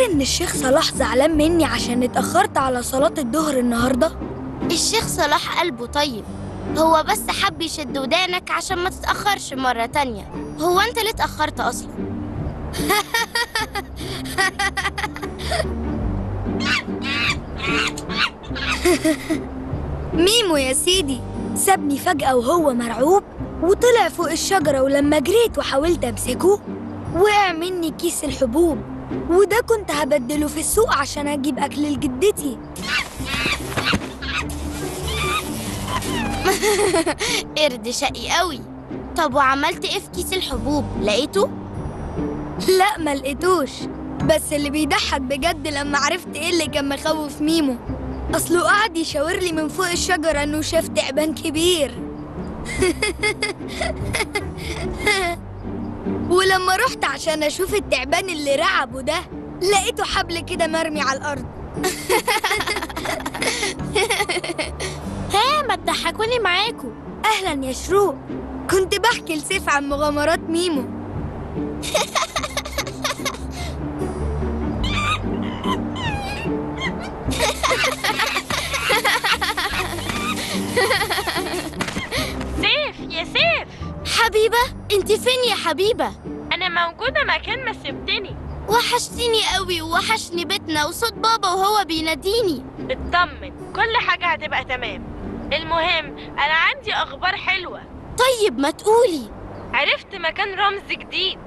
تفتكري ان الشيخ صلاح زعلان مني عشان اتأخرت على صلاة الظهر النهاردة؟ الشيخ صلاح قلبه طيب هو بس حب يشد ودانك عشان ما تتأخرش مرة تانية هو انت ليه اتأخرت أصلا؟ ميمو يا سيدي سابني فجأة وهو مرعوب وطلع فوق الشجرة ولما جريت وحاولت أمسكه وقع مني كيس الحبوب وده كنت هبدله في السوق عشان أجيب أكل لجدتي قرد شقي قوي طب وعملت ايه في كيس الحبوب؟ لقيته؟ لا ما لقيتوش بس اللي بيضحك بجد لما عرفت ايه اللي كان مخوف ميمو اصله قعد يشاور لي من فوق الشجره انه شاف تعبان كبير ولما رحت عشان اشوف التعبان اللي رعبه ده لقيته حبل كده مرمي على الارض ها ما تضحكوني معاكوا اهلا يا شروق كنت بحكي لسيف عن مغامرات ميمو سيف يا سيف حبيبة انت فين يا حبيبة؟ أنا موجودة مكان ما سبتني وحشتيني قوي ووحشني بيتنا وصوت بابا وهو بيناديني اطمن كل حاجة هتبقى تمام المهم أنا عندي أخبار حلوة طيب ما تقولي عرفت مكان رمز جديد